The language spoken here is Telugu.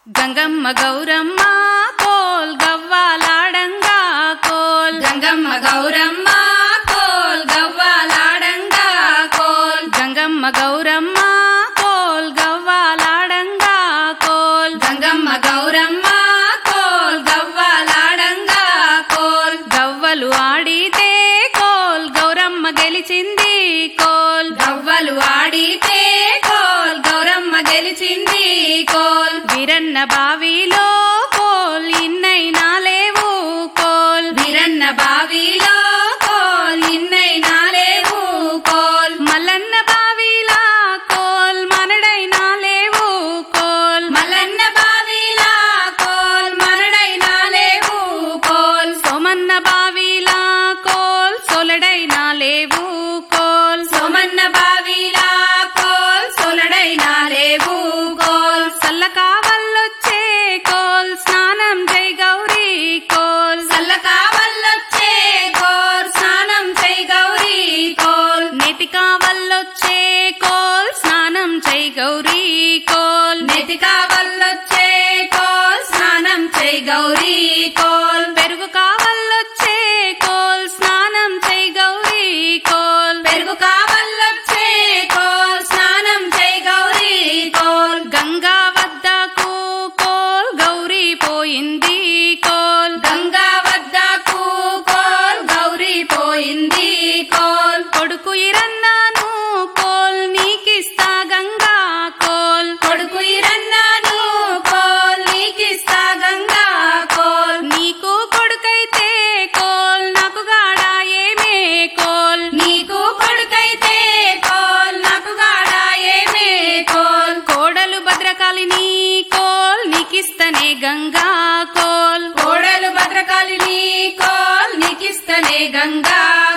గంగమ్మ గౌరమ్మ కోల్ గవ్వాలాడంగా కోల్ గంగమ్మ గౌరమ్మ కోల్ గవ్వాలాడంగా కోల్ గంగమ్మ గౌరమ్మ కోల్ గవ్వాలాడంగా కోల్ గంగమ్మ గౌరమ్మ కోల్ గవ్వాలాడంగా కోల్ గవ్వలు ఆడితే కోల్ గౌరమ్మ గెలిచింది కోల్ గవ్వలు ఆడితే కోల్ గౌరమ్మ గెలిచింది కోల్ వీరన్న బావిలో కోల్ ఇన్నైనా లేవు కోల్ వీరన్న బావిలో కోల్ ఇన్నైనా లేవు కోల్ మల్లన్న బావిలా కోల్ మనడైనా లేవు కోల్ మల్లన్న బావిలా కోల్ మనడైనా లేవు కోల్ సోమన్న బావిలా కోల్ సొలడైనా లేవు కోల్ సోమన్న బావిలా కోల్ సొలడైనా లేవు కోల్ సల్ల కావల్లొచ్చే కోల్ స్నానం జై గౌరీ కోల్ సల్ల కావల్లొచ్చే కోల్ స్నానం చై గౌరీ కోల్ నెతి కావల్లొచ్చే కోల్ స్నానం జై గౌరీ కోల్ నెతి కావల్లొచ్చే కోల్ స్నానం చై గౌరీ కోల్ పెరుగు కావల్లొచ్చే కోల్ స్నానం జై గౌరీ కోల్ పెరుగు కావల్లొచ్చే కోల్ స్నానం చై గౌరీ కోల్ గంగా వద్దకు కోల్ గౌరీ పోయింది కోల్ గంగా వద్దకు కోల్ గౌరీ పోయింది కోల్ కొడుకు ఇరన్నాను కోల్ నీకిస్తా గంగా కోల్ కొడుకు ఇరన్నాను కోల్ నీకిస్తా గంగా కోల్ నీకు కొడుకైతే కోల్ నాకు గాడా ఏమే కోల్ నీకు కొడుకైతే కోల్ నాకు గాడా ఏమే కోల్ కోడలు భద్రకాళిని కోల్ నీకిస్తనే గంగా కోల్ కోడలు భద్రకాళిని కోల్ నీకిస్తనే గంగా